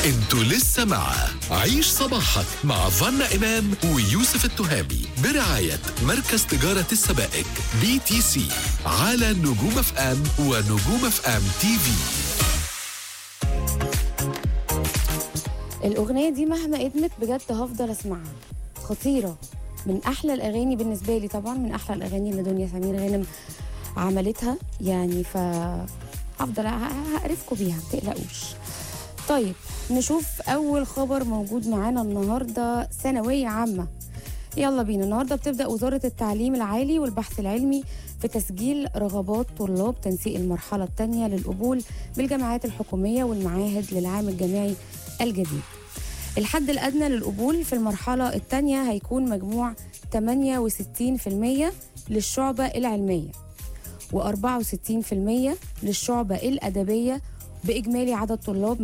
انتوا لسه مع عيش صباحك مع فانا إمام ويوسف التهامي برعاية مركز تجارة السبائك بي تي سي على نجوم اف ام ونجوم اف ام تي في الأغنية دي مهما قدمت بجد هفضل أسمعها خطيرة من أحلى الأغاني بالنسبة لي طبعا من أحلى الأغاني اللي دنيا سمير غانم عملتها يعني ف هفضل ه- هقرفكم بيها ما تقلقوش طيب نشوف أول خبر موجود معانا النهاردة ثانوية عامة يلا بينا النهارده بتبدا وزاره التعليم العالي والبحث العلمي في تسجيل رغبات طلاب تنسيق المرحله الثانيه للقبول بالجامعات الحكوميه والمعاهد للعام الجامعي الجديد. الحد الادنى للقبول في المرحله الثانيه هيكون مجموع 68% للشعبه العلميه و64% للشعبه الادبيه باجمالي عدد طلاب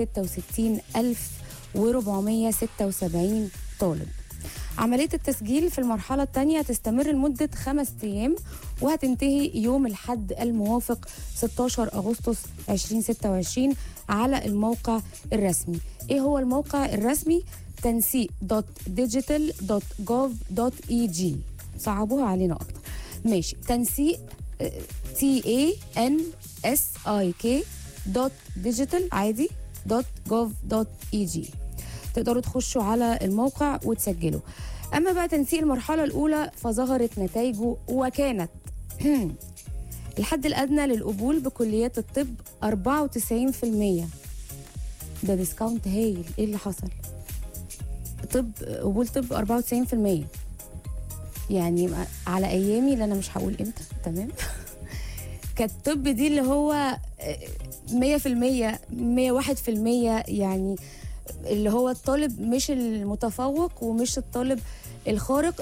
266476 طالب. عملية التسجيل في المرحلة الثانية هتستمر لمدة خمس أيام وهتنتهي يوم الحد الموافق 16 أغسطس 2026 على الموقع الرسمي إيه هو الموقع الرسمي؟ تنسيق دوت ديجيتال دوت جوف دوت اي جي صعبوها علينا أكتر ماشي تنسيق تي اي ان اس اي كي دوت ديجيتال عادي دوت جوف دوت اي جي تقدروا تخشوا على الموقع وتسجلوا اما بقى تنسيق المرحله الاولى فظهرت نتائجه وكانت الحد الادنى للقبول بكليات الطب 94% ده ديسكاونت هايل ايه اللي حصل طب قبول طب 94% يعني على ايامي اللي انا مش هقول امتى تمام كانت طب دي اللي هو 100% 101% يعني اللي هو الطالب مش المتفوق ومش الطالب الخارق